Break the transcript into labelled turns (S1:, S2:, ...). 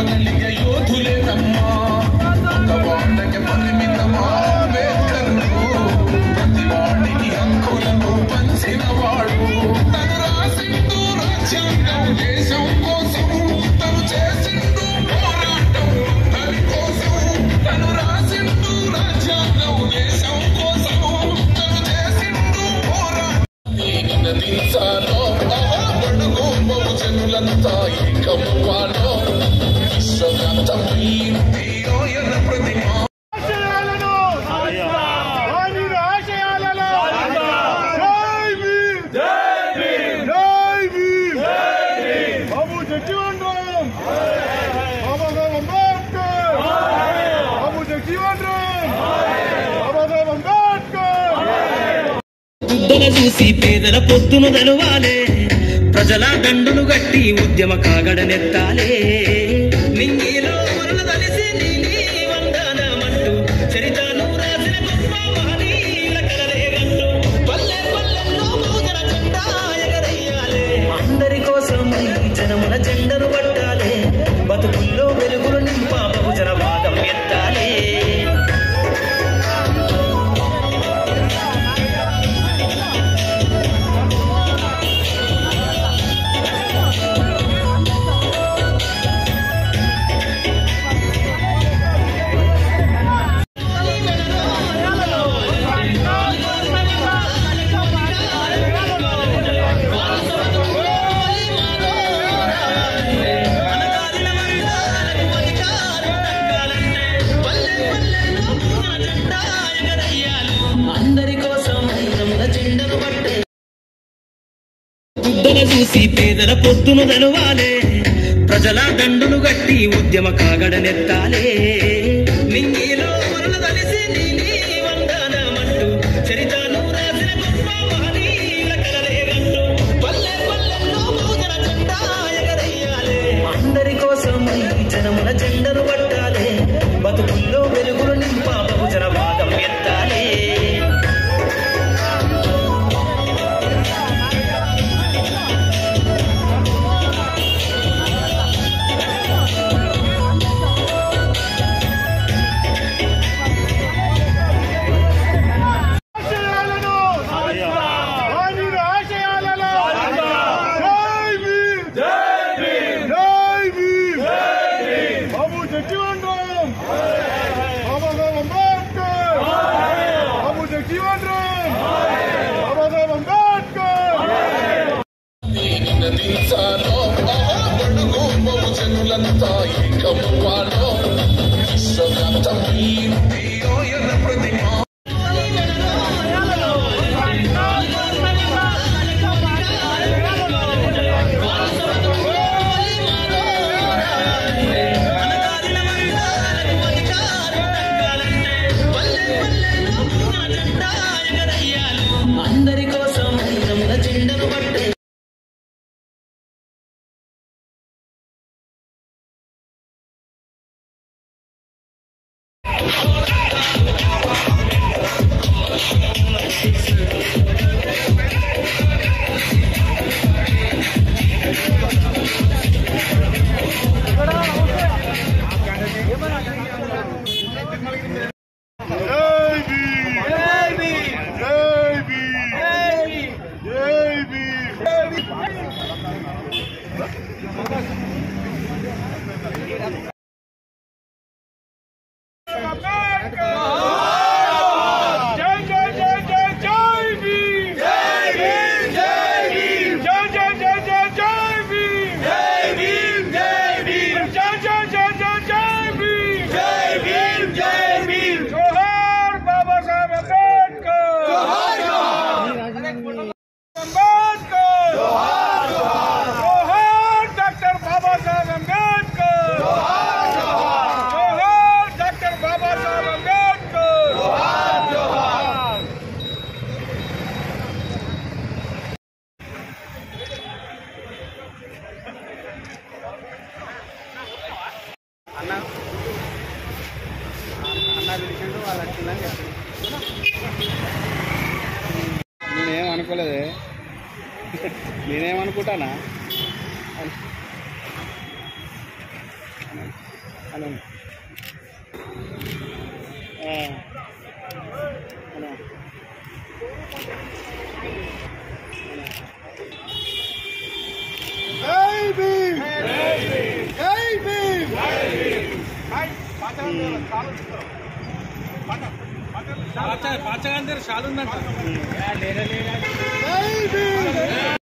S1: కలిగే యోధులేనమ్మా ఒక వాడకి పరిమితమా అంబేద్కరుడు ప్రతి వాడికి హక్కులను పంచిన వాడు తను రాసిండు రాజ్యాంగం దేశం కోసం తను చేసిండు పోరాటం తని కోసం తను రాసిండు రాజ్యాంగం దేశం కోసం తను చేసిండు పోరాటం నినదించాలో బడుగు బహుజనులంతా ఏకమవ్వాలో విశ్వవ్యాప్తమై తీయోయన ప్రతిమ
S2: ఆశయాలను వాణిని ఆశయాలను జై భీమ్ జై భీమ్ బాబు జగ్జీవన్ రామ్ బాబా సాహెబ్ అంబేద్కర్ బాబు జగ్జీవన్ రామ్ బాబా సాహెబ్ అంబేద్కర్
S3: యుద్ధన చూసి పేదల పొత్తును తెలవాలే ప్రజల దండును గట్టి ఉద్యమ కాగడనెత్తాలే నింగిలో వరలు తలిసి నీలి వందనమంటూ చరితను రాసిన గొప్ప మహనీయుల కలలే గంటూ పల్లె పల్లెల్లో బహుజన జెండా ఎగరయ్యాలే అందరి కోసం ఈ జనముల జెండను పట్టాలే బతుకుల్లో వెలుగులు నింపా బహుజన వాదం ఎత్తాలే అందరి కోసం ఐదముల జెండను పట్టే యుద్ధన చూసి పేదల పొత్తును తెలవాలే ప్రజల దండును గట్టి ఉద్యమ కాగడనెత్తాలే నింగిలో వరలు తలిసి నీలి వందనమంటూ చరితను రాసిన గొప్ప మహనీయుల కలలే గంటూ పల్లె పల్లెల్లో బహుజన జెండా ఎగరయ్యాలే అందరి కోసం ఈ జనముల జెండను పట్టాలే బతుకుల్లో వెలుగులు నింపా బహుజన వాదం ఎత్తాలే
S2: ఆశయాలను వాణిని ఆశయాలను జై భీమ్ జై భీమ్ బాబు జగ్జీవన్ రామ్ బాబా సాహెబ్ అంబేద్కర్ బాబు జగ్జీవన్ రామ్ బాబా సాహెబ్ అంబేద్కర్
S1: నినదించాలో బడుగు బహుజనులంతా ఏకమవ్వాలో విశ్వవ్యాప్తమై తీయోయన ప్రతిమ
S3: అందరి కోసం ఐదముల జెండను పట్టే
S2: జై భీమ్ జై భీమ్ జై భీమ్ జై భీమ్ జై జై జై జై జై భీమ్ జై భీమ్ జై భీమ్ జై జై జై జై జై భీమ్ జై భీమ్ జై భీమ్ జై జై జై జై జై భీమ్ జై భీమ్ జై భీమ్ జోహార్ బాబా సాహెబ్ అంబేద్కర్ జోహార్ అంబేద్కర్ జోహార్ జోహార్ డాక్టర్ బాబా సాహెబ్ అంబేద్కర్ జోహార్ జోహార్ డాక్టర్ బాబా సాహెబ్ అంబేద్కర్ జోహార్ జోహార్
S4: నేనేం అనుకోలేదే నేనేమనుకుంటానా అలా ఆ. అలా జై భీమ్ జై భీమ్
S2: పాచ పాచగా షాలు ఉందంట
S4: జై భీమ్